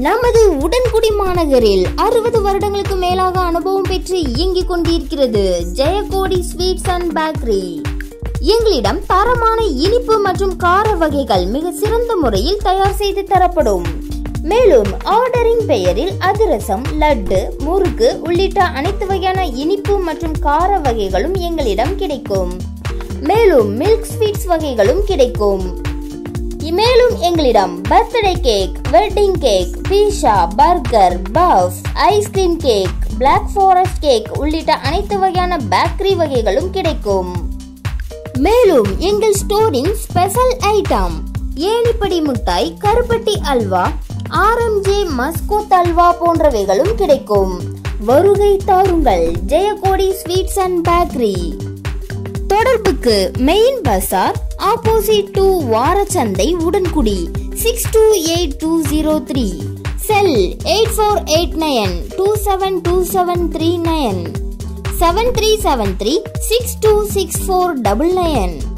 நமது உடன்குடி மாநகரில் அறுபது வருடங்களுக்கு மேலாக அனுபவம் பெற்று இயங்கிக் கொண்டிருக்கிறது ஜெயகோடி ஸ்வீட்ஸ் அண்ட் பேக்கரி எங்களிடம் தரமான இனிப்பு மற்றும் கார வகைகள் மிக சிறந்த முறையில் தயார் செய்து தரப்படும் மேலும் ஆர்டரின் பெயரில் அதிரசம் லட்டு முறுக்கு உள்ளிட்ட அனைத்து வகையான இனிப்பு மற்றும் கார வகைகளும் எங்களிடம் கிடைக்கும் மேலும் மில்க் ஸ்வீட்ஸ் வகைகளும் கிடைக்கும் மேலும் எங்களிடம் birthday cake wedding cake pizza burger puff ice cream cake black forest cake உள்ளிட்ட அனைத்து வகையான பேக்கரி வகைகளும் கிடைக்கும் மேலும் எங்கள் ஸ்டோரின் ஸ்பெஷல் ஐட்டம் ஏணிப்படி மிட்டாய் கருப்பட்டி அல்வா ஆர்எம்ஜே மஸ்கோத் அல்வா போன்றவைகளும் கிடைக்கும் வருகை தாருங்கள் ஜெயகோடி ஸ்வீட்ஸ் அண்ட் பேக்கரி தொடர்புக்கு மெயின் பசார் ஆப்போசிட் டு வாரச்சந்தை Udangudi six two eight two zero three cell eight four eight nine two seven two seven three nine seven three seven three six two six four double nine